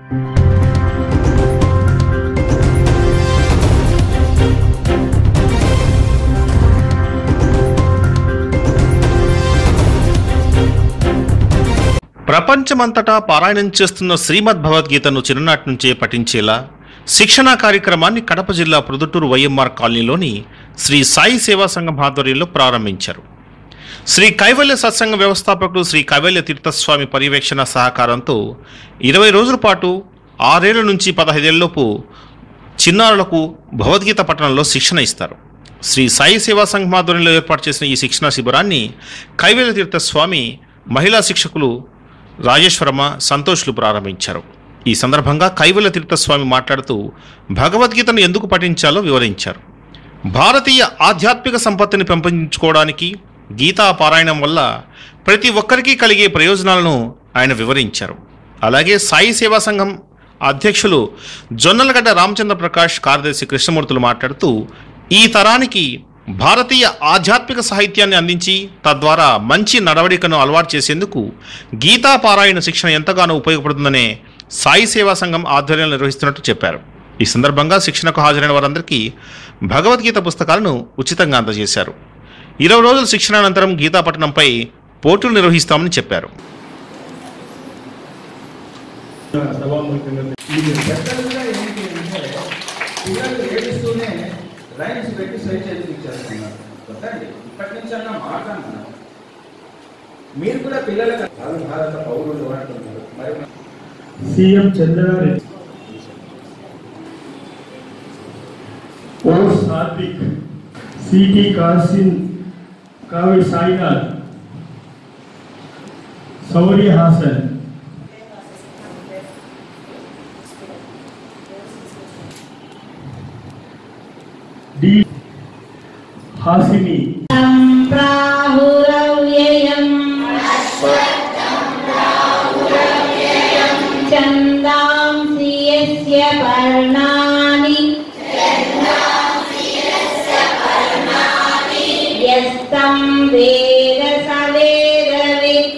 ప్రపంచమంతటా పారాయణం చేస్తున్న శ్రీమద్ భగవద్గీతను చిన్ననాటి నుంచే పఠించేలా శిక్షణా కార్యక్రమాన్ని కడప జిల్లా ప్రొద్దుటూరు వైఎంఆర్ కాలనీలోని శ్రీ సాయి సేవా సంఘం ఆధ్వర్యంలో ప్రారంభించారు శ్రీ కైవల్య సత్సంగ వ్యవస్థాపకుడు శ్రీ కైవల్య తీర్థస్వామి పర్యవేక్షణ సహకారంతో ఇరవై రోజుల పాటు ఆరేళ్ల నుంచి పదహైదేళ్లలోపు చిన్నారులకు భగవద్గీత పట్టణంలో శిక్షణ ఇస్తారు శ్రీ సాయి సేవా సంఘం ఆధ్వర్యంలో ఏర్పాటు చేసిన ఈ శిక్షణ శిబిరాన్ని కైవల్య తీర్థస్వామి మహిళా శిక్షకులు రాజేశ్వరమ్మ సంతోష్లు ప్రారంభించారు ఈ సందర్భంగా కైవల్య తీర్థస్వామి మాట్లాడుతూ భగవద్గీతను ఎందుకు పఠించాలో వివరించారు భారతీయ ఆధ్యాత్మిక సంపత్తిని పెంపొందించుకోవడానికి గీతా పారాయణం వల్ల ప్రతి ఒక్కరికి కలిగే ప్రయోజనాలను ఆయన వివరించారు అలాగే సాయి సేవా సంఘం అధ్యక్షులు జొన్నలగడ్డ రామచంద్ర ప్రకాష్ కార్యదర్శి కృష్ణమూర్తులు మాట్లాడుతూ ఈ తరానికి భారతీయ ఆధ్యాత్మిక సాహిత్యాన్ని అందించి తద్వారా మంచి నడవడికను అలవాటు చేసేందుకు గీతా పారాయణ శిక్షణ ఎంతగానో ఉపయోగపడుతుందనే సాయి సేవా సంఘం ఆధ్వర్యంలో నిర్వహిస్తున్నట్టు చెప్పారు ఈ సందర్భంగా శిక్షణకు హాజరైన వారందరికీ భగవద్గీత పుస్తకాలను ఉచితంగా అందజేశారు ఇరవై రోజుల శిక్షణ అనంతరం గీతా పట్టణంపై పోటీలు నిర్వహిస్తామని చెప్పారు సభాముఖంగా ఇది పెద్దలుగా ఏంటి అంటే పిల్లలు ఏడుస్తూనే లైన్స్ పెట్టి సై చేస్తున్నారు కొట్టండి ఇప్పటి నుంచి అన్న మాట్లాడుతున్నారు మీరు కూడా పిల్లలకు భారత భారత పౌరులు అంటున్నారు మరి సీఎం చంద్రారెడ్డి ఓ సాత్విక్ సిటి కాసిన్ కావి సాయినాథ్ సౌరి హాసన్ డి హాసిని ప్రాహురవ్యయం ఛందాంసి యస్య పర్ణాని యస్తం వేద స వేదవిత్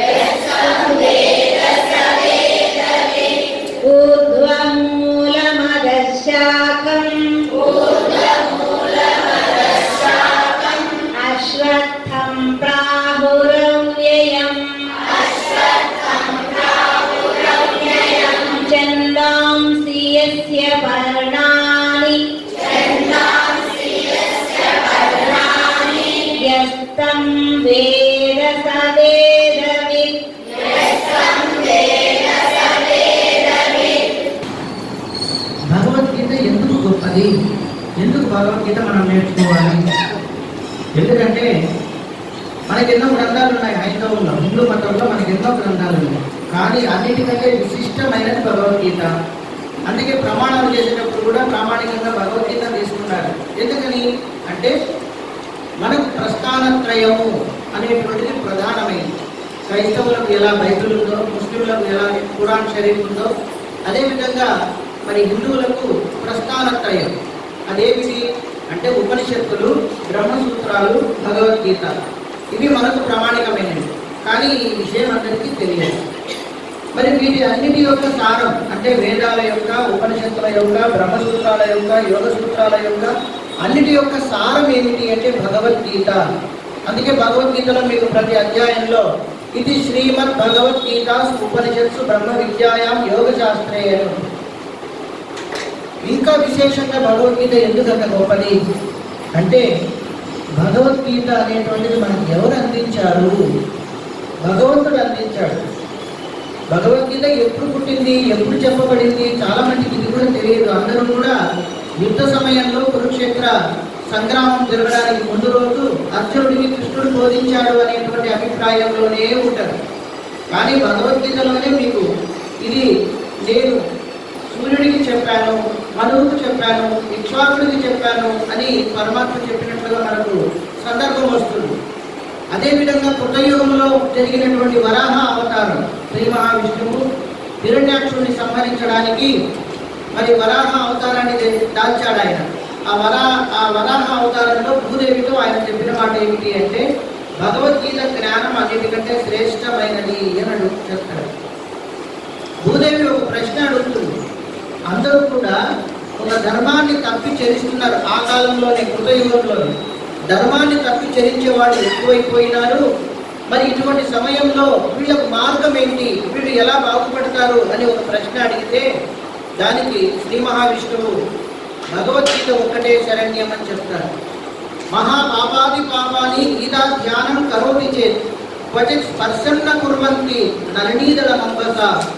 ఊర్ధ్వమూలమదశాకం అశ్వత్థం ప్రాహురవ్యయం ఛందాంసి యస్య పర్ణాని యస్తం వేద స వేదవిత్ భగవద్గీత ఎందుకు గొప్పది ఎందుకు భగవద్గీత మనం నేర్చుకోవాలి ఎందుకంటే మనకి ఎన్నో గ్రంథాలు ఉన్నాయి హైందవంలో హిందూ మతంలో మనకి ఎన్నో గ్రంథాలు ఉన్నాయి కానీ అన్నిటికంటే విశిష్టమైనది భగవద్గీత అందుకే ప్రమాణాలు చేసేటప్పుడు కూడా ప్రామాణికంగా భగవద్గీత తీసుకున్నారు ఎందుకని అంటే మనకు ప్రస్థానత్రయము అనేటువంటిది ప్రధానమైనది క్రైస్తవులకు ఎలా బైబిల్ ఉందో ముస్లింలకు ఎలా ఖురాన్ షరీఫ్ ఉందో అదేవిధంగా మరి హిందువులకు ప్రస్థానత్రయం అదేమిటి అంటే ఉపనిషత్తులు బ్రహ్మసూత్రాలు భగవద్గీత ఇవి మనకు ప్రామాణికమైనవి కానీ ఈ విషయం అందరికీ తెలియదు మరి వీటి అన్నిటి యొక్క సారం అంటే వేదాల యొక్క ఉపనిషత్తుల యొక్క బ్రహ్మసూత్రాల యొక్క యోగ సూత్రాల యొక్క అన్నిటి యొక్క సారం ఏమిటి అంటే భగవద్గీత అందుకే భగవద్గీతలో మీకు ప్రతి అధ్యాయంలో ఇది శ్రీమద్ భగవద్గీత ఉపనిషత్సు బ్రహ్మ విద్యాయాం యోగ శాస్త్రే అని ఉంది. ఇంకా విశేషంగా భగవద్గీత ఎందుకంత గొప్పది అంటే భగవద్గీత అనేటువంటిది మనకు ఎవరు అందించారు భగవంతుడు అందించాడు భగవద్గీత ఎప్పుడు పుట్టింది ఎప్పుడు చెప్పబడింది చాలా మందికి ఇది కూడా తెలియదు అందరూ కూడా యుద్ధ సమయంలో కురుక్షేత్ర సంగ్రామం జరగడానికి ముందు రోజు అర్జునుడికి కృష్ణుడు బోధించాడు అనేటువంటి అభిప్రాయంలోనే ఉంటారు కానీ భగవద్గీతలోనే మీకు ఇది నేను సూర్యుడికి చెప్పాను మనువుకు చెప్పాను ఇక్ష్వాకుడికి చెప్పాను అని పరమాత్మ చెప్పినట్లుగా మనకు సందర్భం వస్తుంది అదేవిధంగా కృతయుగంలో జరిగినటువంటి వరాహ అవతారం శ్రీ మహావిష్ణువు హిరణ్యాక్షుడిని సంహరించడానికి మరి వరాహ అవతారాన్ని దే- దాల్చాడు ఆయన ఆ వరా ఆ వరాహ అవతారంలో భూదేవితో ఆయన చెప్పిన మాట ఏమిటి అంటే భగవద్గీత జ్ఞానం అన్నిటికంటే శ్రేష్టమైనది అని అడుగు చెప్తాడు భూదేవి ఒక ప్రశ్న అడుగుతుంది ధర్మాన్ని తప్పి చెరిస్తున్నారు ఆ కాలంలోనే కృతయుగంలోనే ధర్మాన్ని తప్పి చెరించే వాళ్ళు ఎక్కువైపోయినారు మరి ఇటువంటి సమయంలో వీళ్ళకు మార్గం ఏంటి వీళ్ళు ఎలా బాగుపడతారు అని ఒక ప్రశ్న అడిగితే దానికి శ్రీ మహావిష్ణువు భగవద్గీత ఒక్కటే శరణ్యం అని చెప్తారు మహాపాపాది పాపాని గీతా ధ్యానం కరోమి చేత్ క్వచిత్ స్పర్శన్న కుర్వంతి నరణీదళ మంబస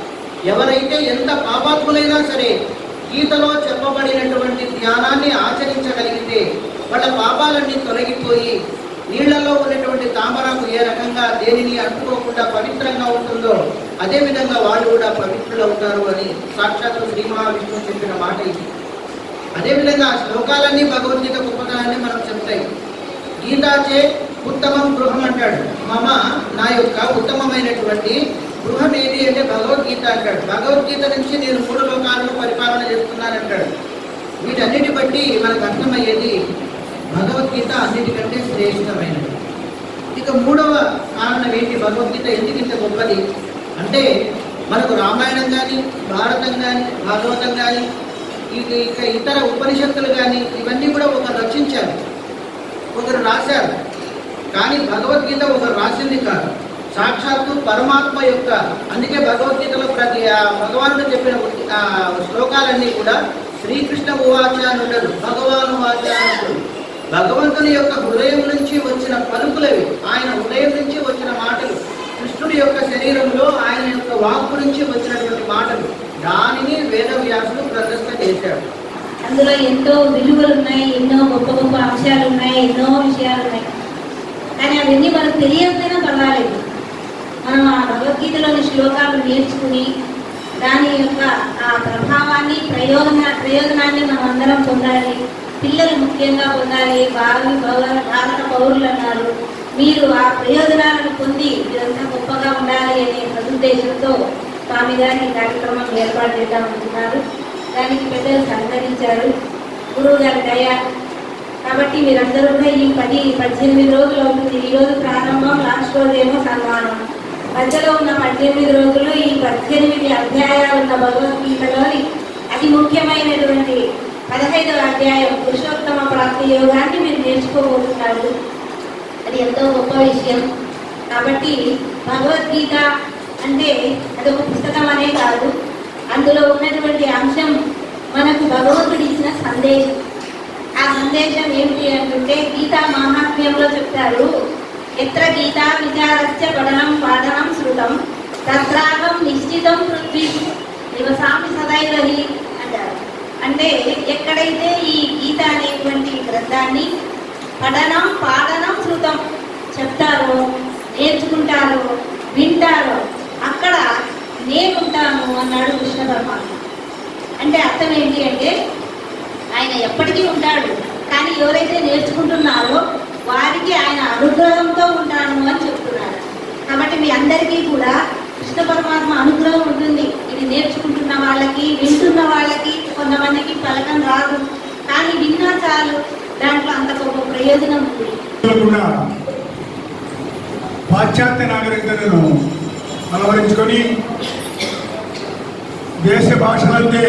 ఎవరైతే ఎంత పాపాత్ములైనా సరే గీతలో చెప్పబడినటువంటి ధ్యానాన్ని ఆచరించగలిగితే వాళ్ళ పాపాలన్నీ తొలగిపోయి నీళ్లలో ఉన్నటువంటి తామరకు ఏ రకంగా దేనిని అంటుకోకుండా పవిత్రంగా ఉంటుందో అదే విధంగా వాళ్ళు కూడా పవిత్రులు అవుతారు అని సాక్షాత్తు శ్రీ మహావిష్ణువు చెప్పిన మాట ఇది అదేవిధంగా ఆ శ్లోకాలన్నీ భగవద్గీత గొప్పతనాన్ని మనకు చెప్తాయి గీతాచే ఉత్తమం గృహం అంటాడు మమ నా యొక్క ఉత్తమమైనటువంటి గృహం ఏది అంటే భగవద్గీత అంటాడు భగవద్గీత నుంచి నేను మూడు లోకాలను పరిపాలన చేస్తున్నానంటాడు వీటన్నిటి బట్టి మనకు అర్థమయ్యేది భగవద్గీత అన్నిటికంటే శ్రేష్టమైనది ఇక మూడవ కారణం ఏంటి భగవద్గీత ఎందుకు ఇంత గొప్పది అంటే మనకు రామాయణం కానీ భారతం కానీ భాగవతం కానీ ఇక ఇక ఇతర ఉపనిషత్తులు కానీ ఇవన్నీ కూడా ఒకరు రచించారు ఒకరు రాశారు కానీ భగవద్గీత ఒకరు రాసింది కాదు సాక్షాత్తు పరమాత్మ యొక్క అందుకే భగవద్గీతలో ప్రతి ఆ భగవానుడు చెప్పిన ఉ- ఆ శ్లోకాలన్నీ కూడా శ్రీకృష్ణ ఉవాచ అని ఉండదు భగవాను వాచ అని ఉంటుంది భగవంతుని యొక్క హృదయం నుంచి వచ్చిన పలుకులవి ఆయన హృదయం నుంచి వచ్చిన మాటలు కృష్ణుడి యొక్క శరీరంలో ఆయన యొక్క వాక్కు నుంచి వచ్చినటువంటి మాటలు దానిని వేదవ్యాసుడు ప్రదర్శన చేశాడు అందులో ఎంతో విలువలు ఉన్నాయి ఎన్నో గొప్ప గొప్ప అంశాలు ఉన్నాయి ఎన్నో విషయాలు ఉన్నాయి కానీ అవన్నీ మనకు తెలియకపోయినా పర్వాలేదు మనం ఆ భగవద్గీతలోని శ్లోకాలు నేర్చుకుని దాని యొక్క ఆ ప్రభావాన్ని ప్రయోజన ప్రయోజనాన్ని మనం అందరం పొందాలి పిల్లలు ముఖ్యంగా పొందాలి భావి భవ- భారత పౌరులు అన్నారు మీరు ఆ ప్రయోజనాలను పొంది మీరంతా గొప్పగా ఉండాలి అనే సదుద్దేశంతో స్వామి గారి ఈ కార్యక్రమం ఏర్పాటు చేద్దామంటున్నారు దానికి పెద్దలు సహకరించారు గురువు గారి దయ కాబట్టి మీరందరూ కూడా ఈ పది పద్దెనిమిది రోజులు అవుతుంది ఈ రోజు ప్రారంభం లాస్ట్ రోజు ఏమో సన్మానం మధ్యలో ఉన్న పద్దెనిమిది రోజులు ఈ పద్దెనిమిది అధ్యాయాలు ఉన్న భగవద్గీతలోని అతి ముఖ్యమైనటువంటి పదహైదవ అధ్యాయం పురుషోత్తమ ప్రాప్తి యోగాన్ని మీరు నేర్చుకోబోతున్నారు అది ఎంతో గొప్ప విషయం కాబట్టి భగవద్గీత అంటే అదొక పుస్తకం అనే కాదు అందులో ఉన్నటువంటి అంశం మనకు భగవంతుడు ఇచ్చిన సందేశం ఆ సందేశం ఏమిటి అంటుంటే గీతా మహాత్మ్యంలో చెప్తారు ఎత్ర గీతా విచారస్య పఠనం పాఠనం శృతం తత్రాగం నిశ్చితం పృథ్వీ నివసామి సదైవహి అంటారు అంటే ఎక్కడైతే ఈ గీత అనేటువంటి గ్రంథాన్ని పఠనం పాఠనం శృతం చెప్తారో నేర్చుకుంటారో వింటారో అక్కడ నేనుంటాను అన్నాడు కృష్ణ పరమాత్మ అంటే అర్థం ఏంటి అంటే ఆయన ఎప్పటికీ ఉంటాడు కానీ ఎవరైతే నేర్చుకుంటున్నారో వారికి ఆయన అనుగ్రహంతో ఉంటాను అని చెప్తున్నారు కాబట్టి మీ అందరికీ కూడా కృష్ణ పరమాత్మ అనుగ్రహం ఉంటుంది ఇది నేర్చుకుంటున్న వాళ్ళకి వింటున్న వాళ్ళకి కొంతమందికి పలకం రాదు కానీ విన్నా చాలు దాంట్లో అంత గొప్ప ప్రయోజనం ఉంది కూడా పాశ్చాత్య నాగరికతను అలవరించుకొని దేశ భాషలంటే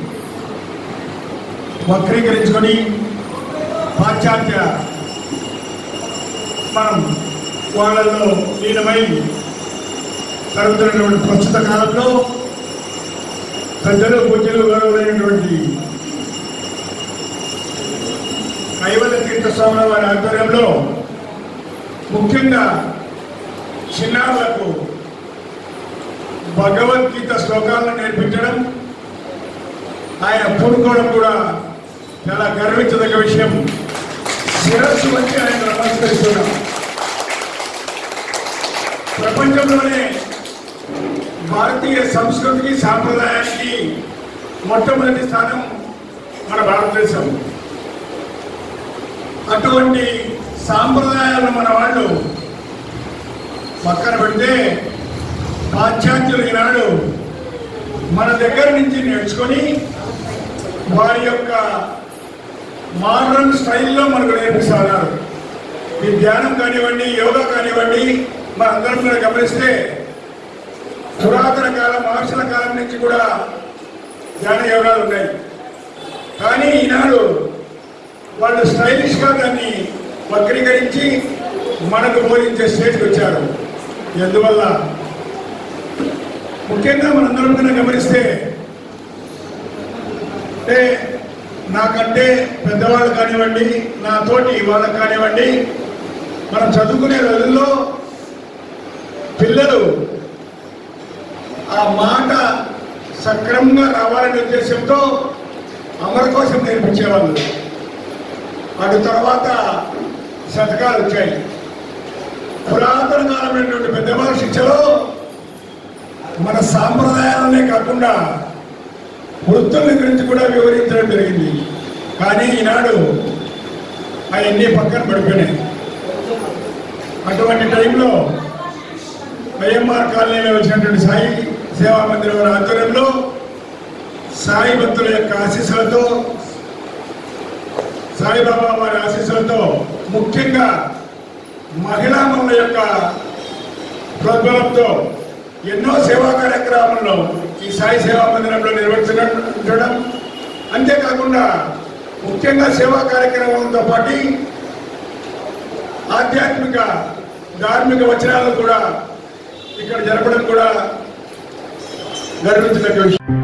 వక్రీకరించుకొని పాశ్చాత్య మనం వాళ్ళల్లో లీనమై జరుగుతున్నటువంటి ప్రస్తుత కాలంలో పెద్దలు పూజలు గౌరవమైనటువంటి కైవల తీర్థస్వాముల వారి ఆధ్వర్యంలో ముఖ్యంగా చిన్నారులకు భగవద్గీత శ్లోకాలను నేర్పించడం ఆయన పూనుకోవడం కూడా చాలా గర్వించదగ్గ విషయం శిరస్సు వచ్చి ఆయన నమస్కరిస్తున్నాం ప్రపంచంలోనే భారతీయ సంస్కృతికి సాంప్రదాయానికి మొట్టమొదటి స్థానం మన భారతదేశం అటువంటి సాంప్రదాయాలను మన వాళ్ళు పక్కన పెడితే పాశ్చాత్యులు ఈనాడు మన దగ్గర నుంచి నేర్చుకొని వారి యొక్క మోడర్న్ స్టైల్లో మనకు నేర్పిస్తున్నారు ఈ ధ్యానం కానివ్వండి యోగా కానివ్వండి మన అందరం కూడా గమనిస్తే పురాతన కాలం మహర్షుల కాలం నుంచి కూడా ధ్యాన యోగాలు ఉన్నాయి కానీ ఈనాడు వాళ్ళు స్టైలిష్గా దాన్ని వక్రీకరించి మనకు బోధించే స్టేజ్కి వచ్చారు ఎందువల్ల ముఖ్యంగా మనందరం కన్నా గమనిస్తే అంటే నాకంటే పెద్దవాళ్ళు కానివ్వండి నా తోటి వాళ్ళకి కానివ్వండి మనం చదువుకునే రోజుల్లో పిల్లలు ఆ మాట సక్రమంగా రావాలనే ఉద్దేశంతో అమర కోసం నేర్పించేవాళ్ళు అటు తర్వాత శతకాలు వచ్చాయి పురాతన కాలమైనటువంటి పెద్దవాళ్ళ శిక్షలో మన సాంప్రదాయాలనే కాకుండా వృత్తుల గురించి కూడా వివరించడం జరిగింది కానీ ఈనాడు అవన్నీ పక్కన పడిపోయినాయి అటువంటి టైంలో వైఎంఆర్ కాలనీలో వచ్చినటువంటి సాయి సేవా మందిరం వారి ఆధ్వర్యంలో సాయి భక్తుల యొక్క ఆశీస్సులతో సాయిబాబా వారి ఆశీస్సులతో ముఖ్యంగా మహిళా మనుల యొక్క ప్రోద్బలంతో ఎన్నో సేవా కార్యక్రమాలను ఈ సాయి సేవా మందిరంలో నిర్వహించడం అంతేకాకుండా ముఖ్యంగా సేవా కార్యక్రమాలతో పాటు ఆధ్యాత్మిక ధార్మిక వచనాలను కూడా ఇక్కడ జరపడం కూడా గర్వించదగ్గ విషయం